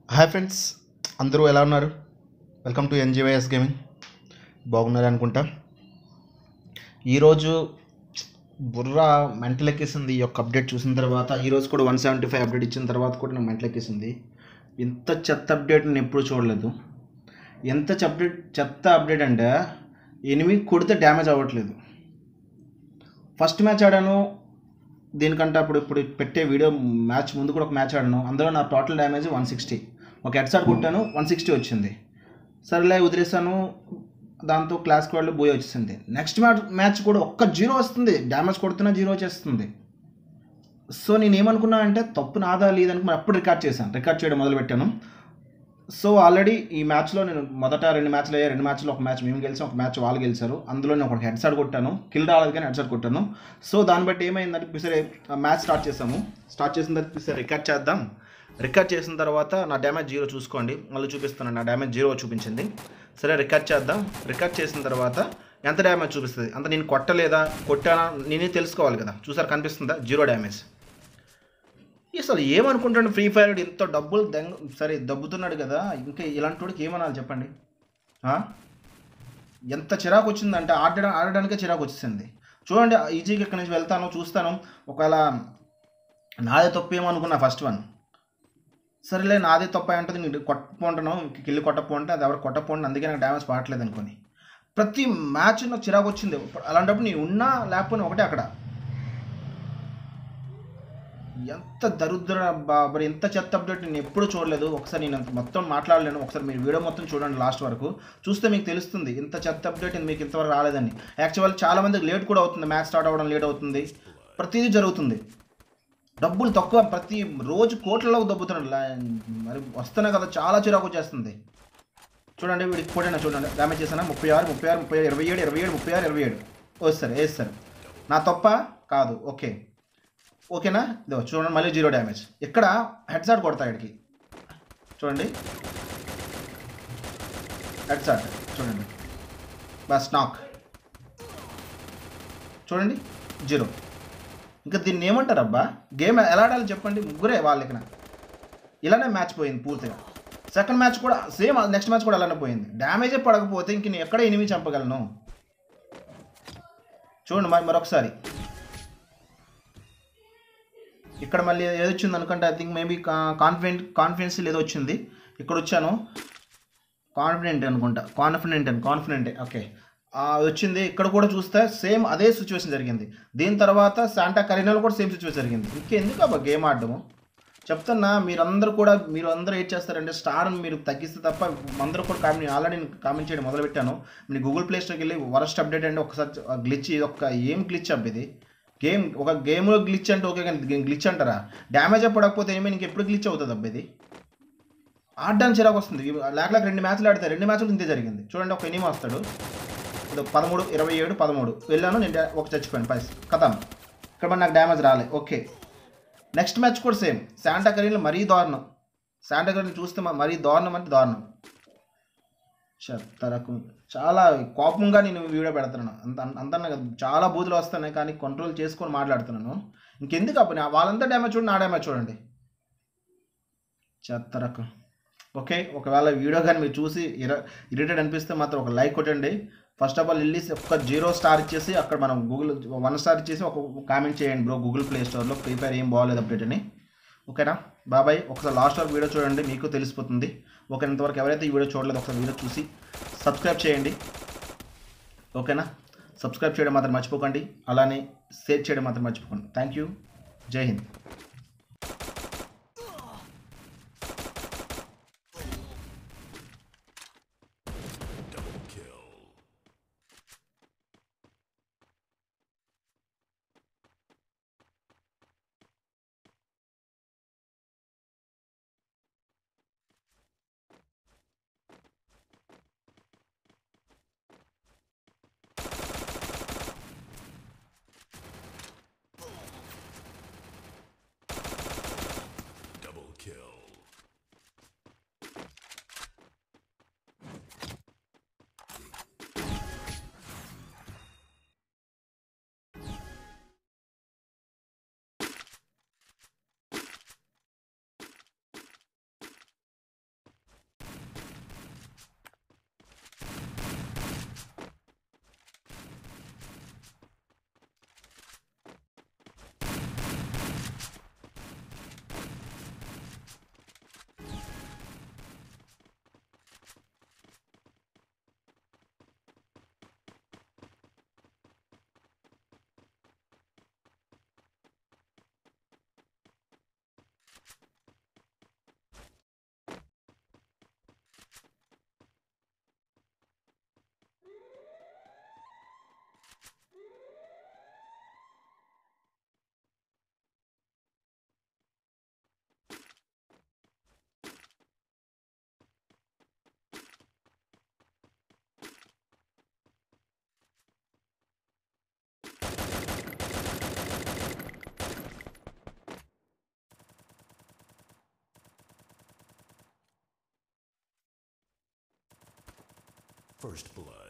Hi friends అందరూ ఎలా ఉన్నారు వెల్కమ్ టు ఎన్జీవైఎస్ గేమింగ్ బాగున్నారు అనుకుంటా ఈరోజు బుర్ర మెంటల్ ఎక్కేసింది ఈ యొక్క అప్డేట్ చూసిన తర్వాత ఈరోజు కూడా వన్ సెవెంటీ ఫైవ్ అప్డేట్ ఇచ్చిన తర్వాత కూడా నాకు మెంటల్ ఎక్కేసింది ఇంత చెత్త అప్డేట్ నేను ఎప్పుడు చూడలేదు ఎంత చెత్త చెత్త అప్డేట్ అంటే ఎనిమిది కొడితే డ్యామేజ్ అవ్వట్లేదు ఫస్ట్ మ్యాచ్ ఆడాను దీనికంటే అప్పుడు ఇప్పుడు పెట్టే వీడియో మ్యాచ్ ముందు కూడా ఒక మ్యాచ్ ఆడాను అందులో నా టోటల్ డ్యామేజ్ వన్ సిక్స్టీ ఒక హెడ్సాట్ కొట్టాను వన్ సిక్స్టీ వచ్చింది సరేలే వదిలేసాను దాంతో క్లాస్ వాళ్ళు పోయి వచ్చింది నెక్స్ట్ మ్యాచ్ మ్యాచ్ కూడా ఒక్క జీరో వస్తుంది డ్యామేజ్ కొడుతున్నా జీరో వచ్చేస్తుంది సో నేను ఏమనుకున్నా అంటే తప్పు నాదా లేదని మరి అప్పుడు రికార్డ్ చేశాను రికార్డ్ చేయడం మొదలుపెట్టాను సో ఆల్రెడీ ఈ మ్యాచ్లో నేను మొదట రెండు మ్యాచ్లు అయ్యాయి రెండు మ్యాచ్లో ఒక మ్యాచ్ మేము గెలిచాం ఒక మ్యాచ్ వాళ్ళు గెలిచారు అందులో నేను ఒక హెడ్ షాట్ కొట్టాను కిల్ రాలేదు కానీ హెడ్ షాట్ కొట్టాను సో దాన్ని బట్టి ఏమైందంటే సరే మ్యాచ్ స్టార్ట్ చేసాము స్టార్ట్ చేసిన తర్వాత సరే రికార్డ్ చేద్దాం రికార్డ్ చేసిన తర్వాత నా డ్యామేజ్ జీరో చూసుకోండి మళ్ళీ చూపిస్తాను నా డ్యామేజ్ జీరో చూపించింది సరే రికార్డ్ చేద్దాం రికార్డ్ చేసిన తర్వాత ఎంత డ్యామేజ్ చూపిస్తుంది అంత నేను కొట్టలేదా కొట్టానా నేనే తెలుసుకోవాలి కదా చూసారు కనిపిస్తుందా జీరో డ్యామేజ్ అసలు ఏమనుకుంటాడు ఫ్రీ ఫైర్ ఇంత డబ్బులు దెంగ సరే దబ్బుతున్నాడు కదా ఇంకా ఇలాంటి వాడికి ఏమనాలి చెప్పండి ఆ? ఎంత చిరాకు వచ్చిందంటే ఆడడం ఆడడానికే చిరాకు వచ్చేసింది చూడండి ఈజీగా ఇక్కడి నుంచి వెళ్తాను చూస్తాను ఒకవేళ నాదే తప్పేమో అనుకున్నా ఫస్ట్ వన్ సరేలే నాదే తప్ప ఉంటుంది నీకు కొట్టపోంటాను కిల్లి కొట్టపోంటే అది ఎవరు కొట్టపోండి అందుకే నాకు డ్యామేజ్ పడట్లేదు అనుకోని ప్రతి మ్యాచ్ నాకు చిరాకు వచ్చింది అలాంటప్పుడు నేను ఉన్నా లేకపోయినా ఒకటే అక్కడ ఎంత దరిద్ర బాబరి ఎంత చెత్త అప్డేట్ నేను ఎప్పుడు చూడలేదు ఒకసారి నేను అంత మొత్తం మాట్లాడలేను ఒకసారి మీరు వీడియో మొత్తం చూడండి లాస్ట్ వరకు చూస్తే మీకు తెలుస్తుంది ఇంత చెత్త అప్డేట్ మీకు ఇంతవరకు రాలేదని యాక్చువల్ చాలా మందికి లేట్ కూడా అవుతుంది మ్యాచ్ స్టార్ట్ అవ్వడం లేట్ అవుతుంది ప్రతిదీ జరుగుతుంది డబ్బులు తక్కువ ప్రతి రోజు కోట్లలో దబ్బుతున్నాడు లా- మరి వస్తున్నాయి కదా చాలా చిరాకు వచ్చేస్తుంది చూడండి వీడికి కొట్టిన చూడండి డ్యామేజ్ చేశాను ముప్పై ఆరు ముప్పై ఆరు ముప్పై ఆరు ఇరవై ఏడు ఇరవై ఏడు ముప్పై ఆరు ఇరవై ఏడు వేస్తారు వేస్తారు నా తప్ప కాదు ఓకే ఓకేనా ఇదో చూడండి మళ్ళీ జీరో డ్యామేజ్ ఇక్కడ హెడ్ షాట్ కొడతా ఇక్కడికి చూడండి హెడ్ షాట్ చూడండి బస్ నాక్ చూడండి జీరో ఇంకా దీన్ని ఏమంటారు అబ్బా గేమ్ ఎలా ఆడాలి చెప్పండి ముగ్గురే వాళ్ళకి ఇలానే మ్యాచ్ పోయింది పూర్తిగా సెకండ్ మ్యాచ్ కూడా సేమ్ నెక్స్ట్ మ్యాచ్ కూడా అలానే పోయింది డ్యామేజే పడకపోతే ఇంక నేను ఎక్కడ ఎనిమిది చంపగలను చూడండి మరి మరొకసారి ఇక్కడ మళ్ళీ ఏది వచ్చింది అనుకుంటే I think maybe confident confidence ఏదో వచ్చింది ఇక్కడ వచ్చాను కాన్ఫిడెంట్ అనుకుంటా కాన్ఫిడెంట్ అని కాన్ఫిడెంట్ ఓకే వచ్చింది ఇక్కడ కూడా చూస్తే సేమ్ అదే సిచ్యువేషన్ జరిగింది దీని తర్వాత శాంటా కరీనాలో కూడా సేమ్ సిచ్యువేషన్ జరిగింది ఇంకెందుకు అబ్బా గేమ్ ఆడడము చెప్తున్నా మీరందరూ కూడా మీరు అందరూ ఏం చేస్తారంటే స్టార్ని మీరు తగ్గిస్తే తప్ప అందరూ కూడా కామెంట్ ఆల్రెడీ కామెంట్ చేయడం మొదలుపెట్టాను మీరు గూగుల్ ప్లే స్టోర్కి వెళ్ళి వరస్ట్ అప్డేట్ అంటే ఒకసారి గ్లిచ్ ఇది ఒక ఏం గ్లిచ్ అబ్బ ఇది గేమ్ ఒక గేమ్లో గ్లిచ్ అంటే ఓకే కానీ గ్లిచ్ అంటారా డ్యామేజ్ పడకపోతే ఏమీ నీకు ఎప్పుడు గ్లిచ్ అవుతుంది అబ్బ ఇది ఆడడానికి చిరాకు వస్తుంది లేక లేక రెండు మ్యాచ్లు ఆడితే రెండు మ్యాచ్లు ఇంతే జరిగింది చూడండి ఒక ఎనిమిది వస్తాడు ఇది పదమూడు ఇరవై ఏడు పదమూడు వెళ్ళాను నేను డా- ఒక చచ్చిపోయాను పైస్ కథం ఇక్కడ మరి నాకు డ్యామేజ్ రాలే ఓకే నెక్స్ట్ మ్యాచ్ కూడా సేమ్ శాంటా కరీన్లో మరీ దారుణం శాంటా కరీన్ చూస్తే మ- మరీ దారుణం అంటే దారుణం చెత్తరకు చాలా కోపంగా నేను వీడియో పెడుతున్నాను అంత అంత చాలా బూతులు వస్తున్నాయి కానీ కంట్రోల్ చేసుకొని మాట్లాడుతున్నాను ఇంకెందుకు అప్పుడు వాళ్ళంతా డ్యామేజ్ చూడండి నా డ్యామేజ్ చూడండి చెత్తరకు ఓకే ఒకవేళ వీడియో కానీ మీరు చూసి ఇర ఇరిటేట్ అనిపిస్తే మాత్రం ఒక లైక్ కొట్టండి ఫస్ట్ ఆఫ్ ఆల్ వెళ్ళి ఒక జీరో స్టార్ ఇచ్చేసి అక్కడ మనం గూగుల్ వన్ స్టార్ ఇచ్చేసి ఒక కామెంట్ చేయండి బ్రో గూగుల్ ప్లే స్టోర్లో ఫ్రీ ఫైర్ ఏం బాగాలేదు అప్డేట్ అని ఓకేనా బాబాయ్ ఒకసారి లాస్ట్ వరకు వీడియో చూడండి మీకు తెలిసిపోతుంది ఓకే ఇంతవరకు ఎవరైతే ఈ వీడియో చూడలేదు ఒకసారి వీడియో చూసి సబ్స్క్రైబ్ చేయండి ఓకేనా సబ్స్క్రైబ్ చేయడం మాత్రం మర్చిపోకండి అలానే షేర్ చేయడం మాత్రం మర్చిపోకండి థ్యాంక్ యూ జై హింద్ First Blood.